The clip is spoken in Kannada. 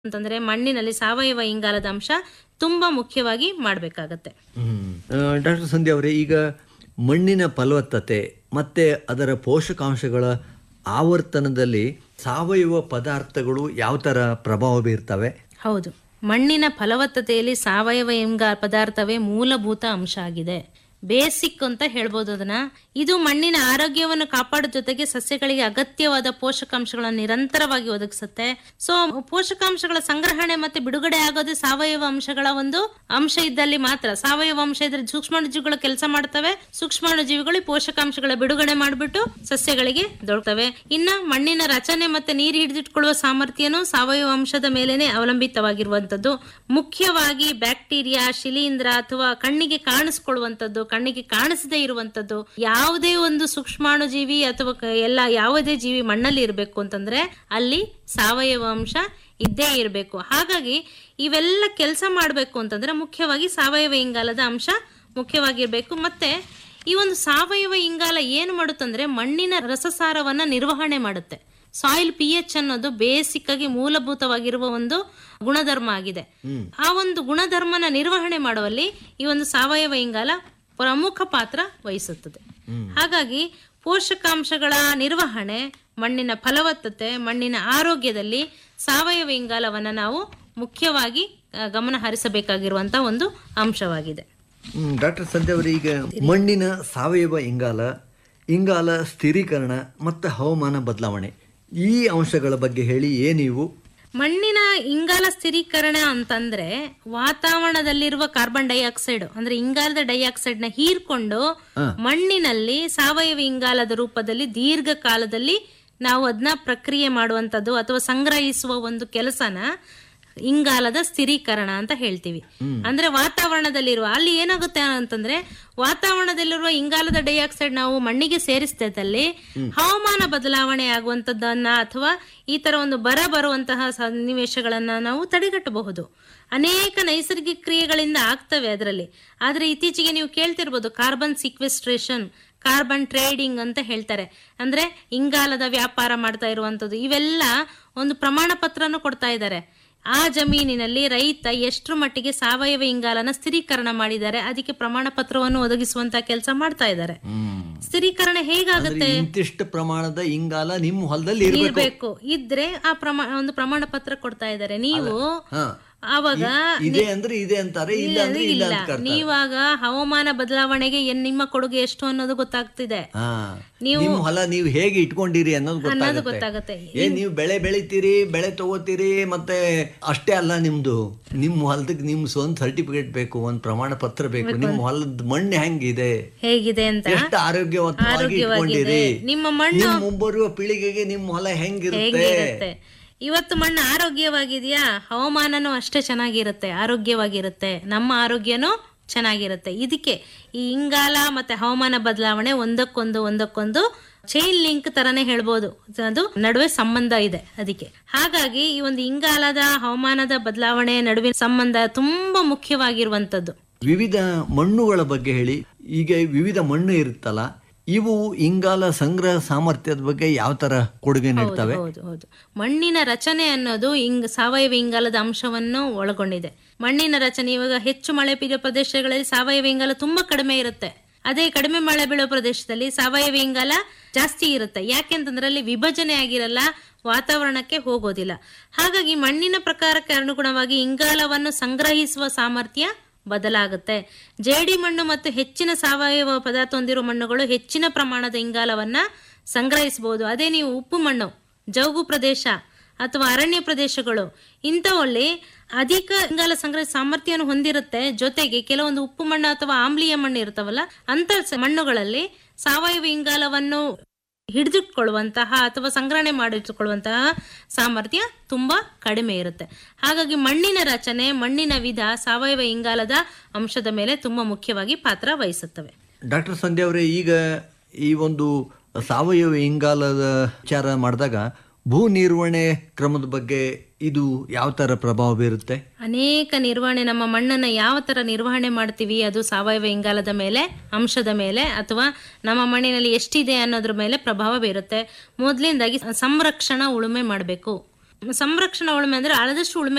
ಅಂತಂದ್ರೆ ಮಣ್ಣಿನಲ್ಲಿ ಸಾವಯವ ಇಂಗಾಲದ ಅಂಶ ತುಂಬಾ ಮುಖ್ಯವಾಗಿ ಮಾಡಬೇಕಾಗತ್ತೆ ಡಾಕ್ಟರ್ ಸಂಧ್ಯಾ ಅವರೇ ಈಗ ಮಣ್ಣಿನ ಫಲವತ್ತತೆ ಮತ್ತೆ ಅದರ ಪೋಷಕಾಂಶಗಳ ಆವರ್ತನದಲ್ಲಿ ಸಾವಯವ ಪದಾರ್ಥಗಳು ಯಾವ ಥರ ಪ್ರಭಾವ ಬೀರ್ತವೆ ಹೌದು ಮಣ್ಣಿನ ಫಲವತ್ತತೆಯಲ್ಲಿ ಸಾವಯವ ಇಂಗಾಲ ಪದಾರ್ಥವೇ ಮೂಲಭೂತ ಅಂಶ ಆಗಿದೆ ಬೇಸಿಕ್ ಅಂತ ಹೇಳ್ಬೋದು ಅದನ್ನ ಇದು ಮಣ್ಣಿನ ಆರೋಗ್ಯವನ್ನು ಕಾಪಾಡೋ ಜೊತೆಗೆ ಸಸ್ಯಗಳಿಗೆ ಅಗತ್ಯವಾದ ಪೋಷಕಾಂಶಗಳನ್ನು ನಿರಂತರವಾಗಿ ಒದಗಿಸುತ್ತೆ ಸೊ ಪೋಷಕಾಂಶಗಳ ಸಂಗ್ರಹಣೆ ಮತ್ತೆ ಬಿಡುಗಡೆ ಆಗೋದೇ ಸಾವಯವ ಅಂಶಗಳ ಒಂದು ಅಂಶ ಇದ್ದಲ್ಲಿ ಮಾತ್ರ ಸಾವಯವ ಅಂಶ ಇದ್ರೆ ಸೂಕ್ಷ್ಮಾಣುಜೀವಿಗಳು ಕೆಲಸ ಮಾಡ್ತವೆ ಸೂಕ್ಷ್ಮಾಣುಜೀವಿಗಳು ಪೋಷಕಾಂಶಗಳ ಬಿಡುಗಡೆ ಮಾಡಿಬಿಟ್ಟು ಸಸ್ಯಗಳಿಗೆ ದೊರಕ್ತವೆ ಇನ್ನ ಮಣ್ಣಿನ ರಚನೆ ಮತ್ತೆ ನೀರು ಹಿಡಿದಿಟ್ಕೊಳ್ಳುವ ಸಾಮರ್ಥ್ಯನೂ ಸಾವಯವ ಅಂಶದ ಮೇಲೇನೆ ಅವಲಂಬಿತವಾಗಿರುವಂತದ್ದು ಮುಖ್ಯವಾಗಿ ಬ್ಯಾಕ್ಟೀರಿಯಾ ಶಿಲೀಂಧ್ರ ಅಥವಾ ಕಣ್ಣಿಗೆ ಕಾಣಿಸ್ಕೊಳ್ಳುವಂತದ್ದು ಕಣ್ಣಿಗೆ ಕಾಣಿಸದೇ ಇರುವಂತದ್ದು ಯಾವುದೇ ಒಂದು ಸೂಕ್ಷ್ಮಾಣುಜೀವಿ ಅಥವಾ ಕ- ಎಲ್ಲ ಯಾವುದೇ ಜೀವಿ ಮಣ್ಣಲ್ಲಿ ಇರಬೇಕು ಅಂತಂದ್ರೆ ಅಲ್ಲಿ ಸಾವಯವ ಅಂಶ ಇದ್ದೇ ಇರಬೇಕು ಹಾಗಾಗಿ ಇವೆಲ್ಲ ಕೆಲಸ ಮಾಡಬೇಕು ಅಂತಂದ್ರೆ ಮುಖ್ಯವಾಗಿ ಸಾವಯವ ಇಂಗಾಲದ ಅಂಶ ಮುಖ್ಯವಾಗಿರ್ಬೇಕು ಮತ್ತೆ ಈ ಒಂದು ಸಾವಯವ ಇಂಗಾಲ ಏನು ಮಾಡುತ್ತಂದ್ರೆ ಮಣ್ಣಿನ ರಸಸಾರವನ್ನ ನಿರ್ವಹಣೆ ಮಾಡುತ್ತೆ ಸಾಯಿಲ್ ಪಿ ಎಚ್ ಅನ್ನೋದು ಬೇಸಿಕ್ ಆಗಿ ಮೂಲಭೂತವಾಗಿರುವ ಒಂದು ಗುಣಧರ್ಮ ಆಗಿದೆ ಆ ಒಂದು ಗುಣಧರ್ಮನ ನಿರ್ವಹಣೆ ಮಾಡುವಲ್ಲಿ ಈ ಒಂದು ಸಾವಯವ ಇಂಗಾಲ ಪ್ರಮುಖ ಪಾತ್ರ ವಹಿಸುತ್ತದೆ ಹಾಗಾಗಿ ಪೋಷಕಾಂಶಗಳ ನಿರ್ವಹಣೆ ಮಣ್ಣಿನ ಫಲವತ್ತತೆ ಮಣ್ಣಿನ ಆರೋಗ್ಯದಲ್ಲಿ ಸಾವಯವ ಇಂಗಾಲವನ್ನು ನಾವು ಮುಖ್ಯವಾಗಿ ಆ, ಗಮನ ಹರಿಸಬೇಕಾಗಿರುವಂತಹ ಒಂದು ಅಂಶವಾಗಿದೆ ಡಾಕ್ಟರ್ ಸಂಧ್ಯಾ ಅವರೇ ಈಗ ಮಣ್ಣಿನ ಸಾವಯವ ಇಂಗಾಲ ಇಂಗಾಲ ಸ್ಥಿರೀಕರಣ ಮತ್ತು ಹವಾಮಾನ ಬದಲಾವಣೆ ಈ ಅಂಶಗಳ ಬಗ್ಗೆ ಹೇಳಿ ಏನಿವು ಮಣ್ಣಿನ ಇಂಗಾಲ ಸ್ಥಿರೀಕರಣ ಅಂತಂದ್ರೆ ವಾತಾವರಣದಲ್ಲಿರುವ ಕಾರ್ಬನ್ ಡೈಆಕ್ಸೈಡ್ ಅಂದ್ರೆ ಇಂಗಾಲದ ಡೈಆಕ್ಸೈಡ್ ನ ಹೀರ್ಕೊಂಡು ಮಣ್ಣಿನಲ್ಲಿ ಸಾವಯವ ಇಂಗಾಲದ ರೂಪದಲ್ಲಿ ದೀರ್ಘಕಾಲದಲ್ಲಿ ನಾವು ಅದನ್ನ ಪ್ರಕ್ರಿಯೆ ಮಾಡುವಂತದ್ದು ಅಥವಾ ಸಂಗ್ರಹಿಸುವ ಒಂದು ಕೆಲಸನ ಇಂಗಾಲದ ಸ್ಥಿರೀಕರಣ ಅಂತ ಹೇಳ್ತೀವಿ ಅಂದ್ರೆ ವಾತಾವರಣದಲ್ಲಿರುವ ಅಲ್ಲಿ ಏನಾಗುತ್ತೆ ಅಂತಂದ್ರೆ ವಾತಾವರಣದಲ್ಲಿರುವ ಇಂಗಾಲದ ಡೈಆಕ್ಸೈಡ್ ನಾವು ಮಣ್ಣಿಗೆ ಸೇರಿಸಿದಲ್ಲಿ ಹವಾಮಾನ ಬದಲಾವಣೆ ಆಗುವಂತದ್ದನ್ನ ಅಥವಾ ಈ ತರ ಒಂದು ಬರ ಬರುವಂತಹ ಸನ್ನಿವೇಶಗಳನ್ನ ನಾವು ತಡೆಗಟ್ಟಬಹುದು ಅನೇಕ ನೈಸರ್ಗಿಕ ಕ್ರಿಯೆಗಳಿಂದ ಆಗ್ತವೆ ಅದರಲ್ಲಿ ಆದ್ರೆ ಇತ್ತೀಚೆಗೆ ನೀವು ಕೇಳ್ತಿರ್ಬೋದು ಕಾರ್ಬನ್ ಸಿಕ್ವೆಸ್ಟ್ರೇಷನ್ ಕಾರ್ಬನ್ ಟ್ರೇಡಿಂಗ್ ಅಂತ ಹೇಳ್ತಾರೆ ಅಂದ್ರೆ ಇಂಗಾಲದ ವ್ಯಾಪಾರ ಮಾಡ್ತಾ ಇರುವಂತದ್ದು ಇವೆಲ್ಲ ಒಂದು ಪ್ರಮಾಣ ಪತ್ರನೂ ಕೊಡ್ತಾ ಇದ್ದಾರೆ ಆ ಜಮೀನಿನಲ್ಲಿ ರೈತ ಎಷ್ಟರ ಮಟ್ಟಿಗೆ ಸಾವಯವ ಇಂಗಾಲನ ಸ್ಥಿರೀಕರಣ ಮಾಡಿದ್ದಾರೆ ಅದಕ್ಕೆ ಪ್ರಮಾಣ ಪತ್ರವನ್ನು ಒದಗಿಸುವಂತ ಕೆಲಸ ಮಾಡ್ತಾ ಇದ್ದಾರೆ ಸ್ಥಿರೀಕರಣ ಹೇಗಾಗುತ್ತೆ ಇಂತಿಷ್ಟು ಪ್ರಮಾಣದ ಇಂಗಾಲ ನಿಮ್ಮ ಹೊಲದಲ್ಲಿ ಇರಬೇಕು ಇರ್ಬೇಕು ಇದ್ರೆ ಆ ಪ್ರಮಾಣ ಒಂದು ಪ್ರಮಾಣ ಪತ್ರ ಕೊಡ್ತಾ ಇದ್ದಾರೆ ನೀವು ಹಾ ಆವಾಗ ಇದೆ ಅಂದ್ರೆ ಇದೆ ಅಂತಾರೆ ಇಲ್ಲ ಅಂದ್ರೆ ಇಲ್ಲ ಇಲ್ಲ ಅಂತ ಕರ್ತಾರೆ. ನೀವಾಗ ಹವಾಮಾನ ಬದಲಾವಣೆಗೆ ಏನ್ ನಿಮ್ಮ ಕೊಡುಗೆ ಎಷ್ಟು ಅನ್ನೋದು ಗೊತ್ತಾಗ್ತಿದೆ ಹಾ ನೀವು- ನಿಮ್ಮ ಹೊಲ ನೀವು ಹೇಗೆ ಇಟ್ಕೊಂಡಿರಿ ಅನ್ನೋದು ಅನ್ನೋದು ಗೊತ್ತಾಗುತ್ತೆ ಗೊತ್ತಾಗುತ್ತೆ ಏ ನೀವು ಬೆಳೆ ಬೆಳಿತೀರಿ ಬೆಳೆ ತಗೋತೀರಿ ಮತ್ತೆ ಅಷ್ಟೇ ಅಲ್ಲ ನಿಮ್ದು ನಿಮ್ಮ ಹೊಲದಕ್ಕೆ ನಿಮ್ ಸ್ವಂತ ಸರ್ಟಿಫಿಕೇಟ್ ಬೇಕು ಒಂದ್ ಪ್ರಮಾಣ ಪತ್ರ ಬೇಕು ನಿಮ್ಮ ಹೊಲದ ಮಣ್ಣು ಹೆಂಗಿದೆ ಹೇಗಿದೆ ಅಂತ ಎಷ್ಟು ಆರೋಗ್ಯವಂತವಾಗಿ ಆರೋಗ್ಯವಾಗಿದೆ. ಇಟ್ಕೊಂಡಿರಿ ನಿಮ್ಮ ಮಣ್ಣು ನಿಮ್ಮ ಮುಂಬರುವ ಪೀಳಿಗೆಗೆ ನಿಮ್ಮ ಹೊಲ ಹೆಂಗಿರುತ್ತೆ ಹೇಗಿರುತ್ತೆ ಇವತ್ತು ಮಣ್ಣು ಆರೋಗ್ಯವಾಗಿದೆಯಾ ಹವಾಮಾನನೂ ಅಷ್ಟೇ ಚೆನ್ನಾಗಿರುತ್ತೆ ಆರೋಗ್ಯವಾಗಿರುತ್ತೆ ನಮ್ಮ ಆರೋಗ್ಯನೂ ಚೆನ್ನಾಗಿರುತ್ತೆ ಇದಕ್ಕೆ ಈ ಇಂಗಾಲ ಮತ್ತೆ ಹವಾಮಾನ ಬದಲಾವಣೆ ಒಂದಕ್ಕೊಂದು ಒಂದಕ್ಕೊಂದು ಚೈನ್ ಲಿಂಕ್ ತರನೇ ಹೇಳ್ಬೋದು ಅದು ನಡುವೆ ಸಂಬಂಧ ಇದೆ ಅದಕ್ಕೆ ಹಾಗಾಗಿ ಈ ಒಂದು ಇಂಗಾಲದ ಹವಾಮಾನದ ಬದಲಾವಣೆ ನಡುವಿನ ಸಂಬಂಧ ತುಂಬಾ ಮುಖ್ಯವಾಗಿರುವಂತದ್ದು ವಿವಿಧ ಮಣ್ಣುಗಳ ಬಗ್ಗೆ ಹೇಳಿ ಈಗ ವಿವಿಧ ಮಣ್ಣು ಇರುತ್ತಲ್ಲ ಇವು ಇಂಗಾಲ ಸಂಗ್ರಹ ಸಾಮರ್ಥ್ಯದ ಬಗ್ಗೆ ಯಾವ ತರ ಕೊಡುಗೆ ನೀಡ್ತವೆ ಹೌದು ಹೌದು ಮಣ್ಣಿನ ರಚನೆ ಅನ್ನೋದು ಇಂಗ್ ಸಾವಯವ ಇಂಗಾಲದ ಅಂಶವನ್ನು ಒಳಗೊಂಡಿದೆ ಮಣ್ಣಿನ ರಚನೆ ಇವಾಗ ಹೆಚ್ಚು ಮಳೆ ಬೀಳೋ ಪ್ರದೇಶಗಳಲ್ಲಿ ಸಾವಯವ ಇಂಗಾಲ ತುಂಬಾ ಕಡಿಮೆ ಇರುತ್ತೆ ಅದೇ ಕಡಿಮೆ ಮಳೆ ಬೀಳೋ ಪ್ರದೇಶದಲ್ಲಿ ಸಾವಯವ ಇಂಗಾಲ ಜಾಸ್ತಿ ಇರುತ್ತೆ ಯಾಕೆಂತಂದ್ರೆ ಅಲ್ಲಿ ವಿಭಜನೆ ಆಗಿರಲ್ಲ ವಾತಾವರಣಕ್ಕೆ ಹೋಗೋದಿಲ್ಲ ಹಾಗಾಗಿ ಮಣ್ಣಿನ ಪ್ರಕಾರಕ್ಕೆ ಅನುಗುಣವಾಗಿ ಇಂಗಾಲವನ್ನು ಸಂಗ್ರಹಿಸುವ ಸಾಮರ್ಥ್ಯ ಬದಲಾಗುತ್ತೆ ಜೇಡಿ ಮಣ್ಣು ಮತ್ತು ಹೆಚ್ಚಿನ ಸಾವಯವ ಪದಾರ್ಥ ಹೊಂದಿರುವ ಮಣ್ಣುಗಳು ಹೆಚ್ಚಿನ ಪ್ರಮಾಣದ ಇಂಗಾಲವನ್ನ ಸಂಗ್ರಹಿಸಬಹುದು ಅದೇ ನೀವು ಉಪ್ಪು ಮಣ್ಣು ಜೌಗು ಪ್ರದೇಶ ಅಥವಾ ಅರಣ್ಯ ಪ್ರದೇಶಗಳು ಇಂಥವಲ್ಲಿ ಅಧಿಕ ಇಂಗಾಲ ಸಂಗ್ರಹ ಸಾಮರ್ಥ್ಯವನ್ನು ಹೊಂದಿರುತ್ತೆ ಜೊತೆಗೆ ಕೆಲವೊಂದು ಉಪ್ಪು ಮಣ್ಣು ಅಥವಾ ಆಮ್ಲೀಯ ಮಣ್ಣು ಇರ್ತಾವಲ್ಲ ಅಂತ ಸ- ಮಣ್ಣುಗಳಲ್ಲಿ ಸಾವಯವ ಇಂಗಾಲವನ್ನು ಹಿಡಿದಿಟ್ಕೊಳ್ಳುವಂತಹ ಅಥವಾ ಸಂಗ್ರಹಣೆ ಮಾಡಿಟ್ಟುಕೊಳ್ಳುವಂತಹ ಸಾಮರ್ಥ್ಯ ತುಂಬಾ ಕಡಿಮೆ ಇರುತ್ತೆ ಹಾಗಾಗಿ ಮಣ್ಣಿನ ರಚನೆ ಮಣ್ಣಿನ ವಿಧ ಸಾವಯವ ಇಂಗಾಲದ ಅಂಶದ ಮೇಲೆ ತುಂಬಾ ಮುಖ್ಯವಾಗಿ ಪಾತ್ರ ವಹಿಸುತ್ತವೆ ಡಾಕ್ಟರ್ ಸಂಧ್ಯಾ ಅವರೇ ಈಗ ಈ ಒಂದು ಸಾವಯವ ಇಂಗಾಲದ ವಿಚಾರ ಮಾಡಿದಾಗ ಭೂ ನಿರ್ವಹಣೆ ಕ್ರಮದ ಬಗ್ಗೆ ಇದು ಯಾವ ತರ ಪ್ರಭಾವ ಬೀರುತ್ತೆ ಅನೇಕ ನಿರ್ವಹಣೆ ನಮ್ಮ ಮಣ್ಣನ್ನು ಯಾವ ತರ ನಿರ್ವಹಣೆ ಮಾಡ್ತೀವಿ ಅದು ಸಾವಯವ ಇಂಗಾಲದ ಮೇಲೆ ಅಂಶದ ಮೇಲೆ ಅಥವಾ ನಮ್ಮ ಮಣ್ಣಿನಲ್ಲಿ ಎಷ್ಟಿದೆ ಅನ್ನೋದ್ರ ಮೇಲೆ ಪ್ರಭಾವ ಬೀರುತ್ತೆ ಮೊದಲಿಂದಾಗಿ ಸಂರಕ್ಷಣಾ ಉಳುಮೆ ಮಾಡಬೇಕು ಸಂರಕ್ಷಣಾ ಉಳುಮೆ ಅಂದ್ರೆ ಆಳದಷ್ಟು ಉಳುಮೆ